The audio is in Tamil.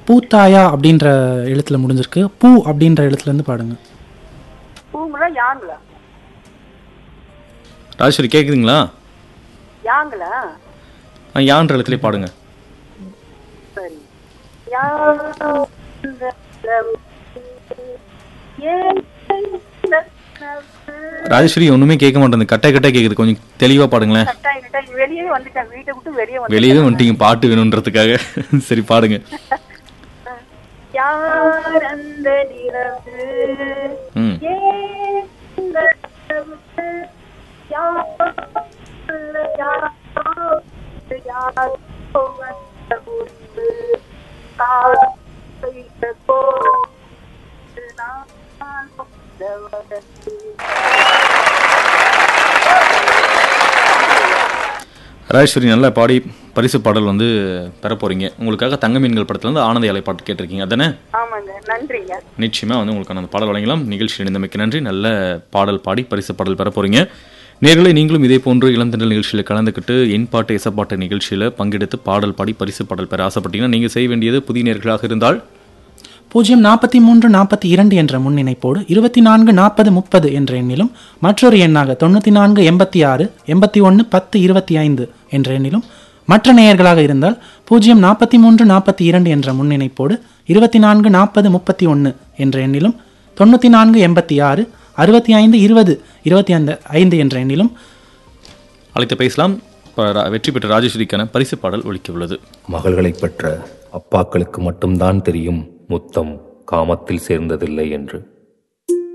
பூத்தாயா அப்படின்ற எழுத்துல முடிஞ்சிருக்கு பூ அப்படின்ற எழுத்துல இருந்து பாடுங்க பூங்களா யாங்களா ராஜேஸ்வரி கேட்குதுங்களா யாங்களா ஆ, யான்ற எழுத்துலேயே பாடுங்க சரி யா- ஏன் ராஜேஸ்வரி ஒன்றுமே கேட்க மாட்டேங்குது கட்டை கட்டை கேட்குது கொஞ்சம் தெளிவாக பாடுங்களேன் கட்டாய் கட்டாய் வெளியே வந்துட்டேன் வீட்டை விட்டு வெளியே வந்து வெளியே தான் வந்துட்டீங்க பாட்டு வேணுன்றதுக்காக சரி பாடுங்க யார் அந்த நிலவு ம் ஏன் இந்த நிலவு? யார் அந்த யாரோ, யாரோ வந்த முன்பு காலையில போது நான் வந்தவனுக்கு. ராஜேஸ்வரி நல்லா பாடி பரிசு பாடல் வந்து பெற போறீங்க உங்களுக்காக தங்க மீன்கள் படத்துல இருந்து ஆனந்த அலை பாட்டு கேட்டிருக்கீங்க அதானே ஆமாங்க நன்றிங்க நிச்சயமா வந்து உங்களுக்கான அந்த பாடல் வழங்கலாம் நிகழ்ச்சி இணைந்தமைக்கு நன்றி நல்ல பாடல் பாடி பரிசு பாடல் பெற போறீங்க நேர்களை நீங்களும் இதே போன்று இளந்தண்டல் நிகழ்ச்சியில் கலந்துக்கிட்டு என் பாட்டு எசப்பாட்டு நிகழ்ச்சியில் பங்கெடுத்து பாடல் பாடி பரிசு பாடல் பெற ஆசைப்பட்டீங்கன்னா நீங்கள் செய்ய வேண்டியது புதிய நேர்களாக இருந்தால் பூஜ்ஜியம் நாற்பத்தி மூன்று நாற்பத்தி இரண்டு என்ற முன்னிணைப்போடு இருபத்தி நான்கு நாற்பது முப்பது என்ற எண்ணிலும் மற்றொரு எண்ணாக தொண்ணூற்றி நான்கு எண்பத்தி ஆறு எண்பத்தி ஒன்று பத்து இருபத்தி ஐந்து என்ற எண்ணிலும் மற்ற நேயர்களாக இருந்தால் பூஜ்ஜியம் நாற்பத்தி மூன்று நாற்பத்தி இரண்டு என்ற முன்னிணைப்போடு இருபத்தி நான்கு நாற்பது முப்பத்தி ஒன்று என்ற எண்ணிலும் தொண்ணூற்றி நான்கு எண்பத்தி ஆறு அறுபத்தி ஐந்து இருபது இருபத்தி ஐந்து ஐந்து என்ற எண்ணிலும் அழைத்து பேசலாம் இப்ப ரா- வெற்றி பெற்ற ராஜேஸ்வரிக்கான பரிசு பாடல் ஒழிக்க உள்ளது மகள்களைப் பெற்ற அப்பாக்களுக்கு மட்டும்தான் தெரியும் முத்தம் காமத்தில் சேர்ந்ததில்லை என்று